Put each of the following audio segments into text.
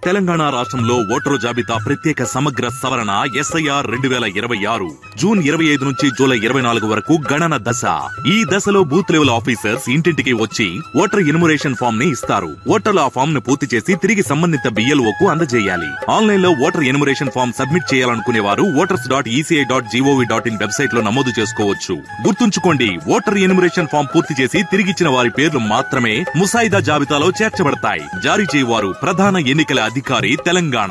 తెలంగాణ రాష్ట్రంలో ఓటరు జాబితా ప్రత్యేక సమగ్ర సవరణ ఎస్ఐఆర్ రెండు వేల ఇరవై ఆరు జూన్ ఇరవై ఐదు నుంచి జూలై ఇరవై నాలుగు వరకు గణన దశ ఈ దశలో బూత్ లెవెల్ ఆఫీసర్స్ ఇంటింటికి వచ్చి ఓటర్ ఇనుమరేషన్ ఫామ్ ని ఇస్తారు ఓటర్లు ఆ ఫామ్ ను పూర్తి చేసి తిరిగి సంబంధిత బిఎల్ఓ కు అందజేయాలి ఆన్లైన్ లో ఓటర్ ఎనుమరేషన్ ఫామ్ సబ్మిట్ చేయాలనుకునే వారు voters dot ECI dot GOV dot in website లో నమోదు చేసుకోవచ్చు గుర్తుంచుకోండి ఓటర్ ఎనుమరేషన్ ఫామ్ పూర్తి చేసి తిరిగిచ్చిన వారి పేర్లు మాత్రమే ముసాయిదా జాబితాలో చేర్చబడతాయి జారీ చేయవారు ప్రధాన ఎన్నికల అధికారి తెలంగాణ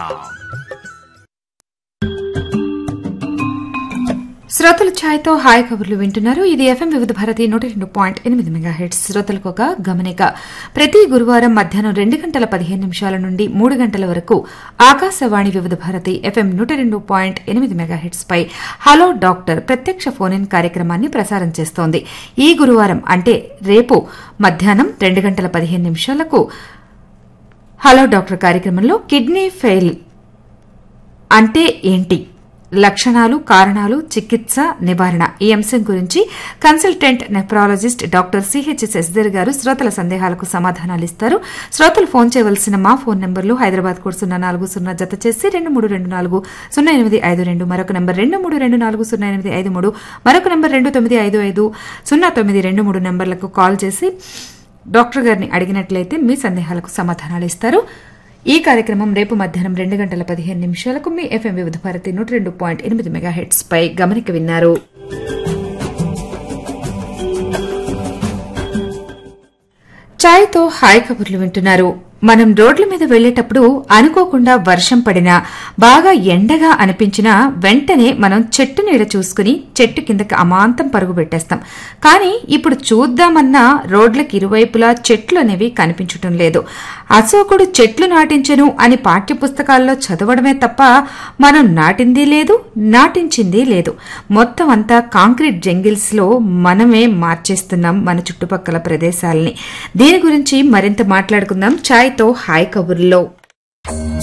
శ్రోతల ఛాయ్తో హాయ్ కబుర్లు వింటున్నారు ఇది ఎఫ్ఎం వివిధ భారతి నూట రెండు పాయింట్ ఎనిమిది మెగా హెడ్స్ శ్రోతలకు ఒక గమనిక ప్రతి గురువారం మధ్యాహ్నం రెండు గంటల పదిహేను నిమిషాల నుండి మూడు గంటల వరకు ఆకాశవాణి వివిధ భారతి ఎఫ్ఎం నూట రెండు పాయింట్ ఎనిమిది మెగా హెడ్స్ పై హలో డాక్టర్ ప్రత్యక్ష ఫోన్ ఇన్ కార్యక్రమాన్ని ప్రసారం చేస్తోంది ఈ గురువారం అంటే రేపు మధ్యాహ్నం రెండు గంటల పదిహేను నిమిషాలకు హలో డాక్టర్ కార్యక్రమంలో కిడ్నీ ఫెయిల్ అంటే ఏంటి లక్షణాలు కారణాలు చికిత్స నివారణ ఈ అంశం గురించి consultant nephrologist doctor CH Shashidhar garu శ్రోతల సందేహాలకు సమాధానాలు ఇస్తారు శ్రోతలు ఫోన్ చేయవలసిన మా ఫోన్ నంబర్లు హైదరాబాద్ కోడ్ సున్నా నాలుగు సున్నా జత చేసి రెండు మూడు రెండు నాలుగు సున్నా ఎనిమిది ఐదు రెండు మరొక నంబర్ రెండు మూడు రెండు నాలుగు సున్నా ఎనిమిది ఐదు మూడు మరొక నంబర్ రెండు తొమ్మిది ఐదు ఐదు సున్నా తొమ్మిది రెండు మూడు నంబర్లకు కాల్ చేసి డాక్టర్ గారిని అడిగినట్లయితే మీ సందేహాలకు సమాధానాలు ఇస్తారు ఈ కార్యక్రమం రేపు మధ్యాహ్నం రెండు గంటల పదిహేను నిమిషాలకు మీ ఎఫ్ఎం వివిధ భారతి నూట రెండు పాయింట్ ఎనిమిది మెగా హెడ్స్ పై గమనిక విన్నారు ఛాయ్తో హాయ్ కబుర్లు వింటున్నారు మనం రోడ్ల మీద వెళ్లేటప్పుడు అనుకోకుండా వర్షం పడినా బాగా ఎండగా అనిపించినా వెంటనే మనం చెట్టు నీడ చూసుకుని చెట్టు కిందకి అమాంతం పరుగు పెట్టేస్తాం కానీ ఇప్పుడు చూద్దామన్నా రోడ్లకు ఇరువైపులా చెట్లు అనేవి కనిపించటం లేదు అశోకుడు చెట్లు నాటించను అని పాఠ్యపుస్తకాల్లో చదవడమే తప్ప మనం నాటింది లేదు నాటించింది లేదు మొత్తం అంతా కాంక్రీట్ జంగిల్స్ లో మనమే మార్చేస్తున్నాం మన చుట్టుపక్కల ప్రదేశాలని దీని గురించి మరింత మాట్లాడుకుందాం ఛాయ్తో హాయ్ కబుర్లో